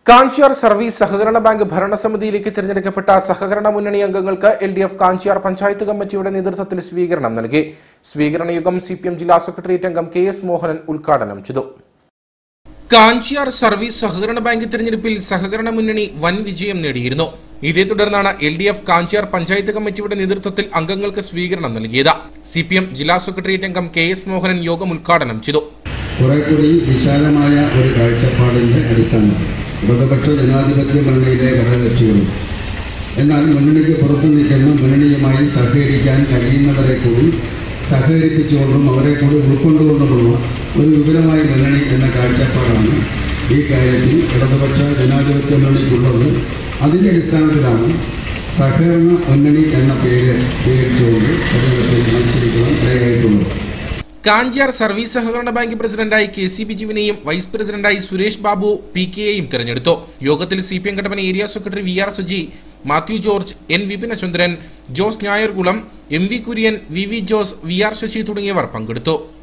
Kanchiyar service സഹകരണ bank ഭരണസമിതിയിലേക്ക് തിരഞ്ഞെടുക്കപ്പെട്ട സഹകരണ മുന്നണി അംഗങ്ങൾക്ക് L D F Kanchiyar panchayat കമ്മിറ്റിയുടെ നേതൃത്വത്തിൽ സ്വീകരണം നൽകി സ്വീകരണ യുഗം സി പി എം ജില്ലാ സെക്രട്ടേറിയറ്റ് അംഗം കെ എസ് മോഹനൻ ഉദ്ഘാടനം ചെയ്തു കാഞ്ചിയാർ സർവീസ് സഹകരണ ബാങ്ക് തിരഞ്ഞെടുപ്പിൽ സഹകരണ മുന്നണി വൻ വിജയം നേടിയിരുന്നു ഇതേ തുടർന്നാണ് L D F Kanchiyar panchayat കമ്മിറ്റിയുടെ നേതൃത്വത്തിൽ അംഗങ്ങൾക്ക് സ്വീകരണം നൽകിയത് സി പി എം ജില്ലാ സെക്രട്ടേറിയറ്റ് അംഗം കെ എസ് മോഹനൻ യോഗം ഉദ്ഘാടനം ചെയ്തു കുറെ കൂടി വിശാലമായ ഒരു കാഴ്ചപ്പാടിന്റെ അടിസ്ഥാനത്തിൽ ഇടതുപക്ഷ ജനാധിപത്യ മുന്നണിയിലെ ഘടകകക്ഷികളും എന്നാൽ മുന്നണിക്ക് പുറത്തു നിൽക്കുന്ന മുന്നണിയുമായി സഹകരിക്കാൻ കഴിയുന്നവരെ കൂടി സഹകരിപ്പിച്ചുകൊണ്ടും അവരെ കൂടി ഉൾക്കൊണ്ടുകൊണ്ടുമുള്ള ഒരു വിപുലമായ മുന്നണി എന്ന കാഴ്ചപ്പാടാണ് ഈ കാര്യത്തിൽ ഇടതുപക്ഷ ജനാധിപത്യ മുന്നണിക്കുള്ളത് അതിന്റെ അടിസ്ഥാനത്തിലാണ് സഹകരണ മുന്നണി എന്ന പേര് സ്വീകരിച്ചുകൊണ്ട് തെരഞ്ഞെടുപ്പിൽ മത്സരിക്കുവാൻ ഇടയായിട്ടുള്ളത് കാഞ്ചിയാർ സർവീസ് സഹകരണ ബാങ്ക് പ്രസിഡന്റായി കെ സി ബിജുവിനെയും വൈസ് പ്രസിഡന്റായി സുരേഷ് ബാബു പി കെയെയും തെരഞ്ഞെടുത്തു യോഗത്തിൽ സി പി എം ഘടകൻ area secretary V R Suji Mathew George N Vipinachandran Jose Njayarkulam M V Kurian V V Jose V R Shashi തുടങ്ങിയവർ പങ്കെടുത്തു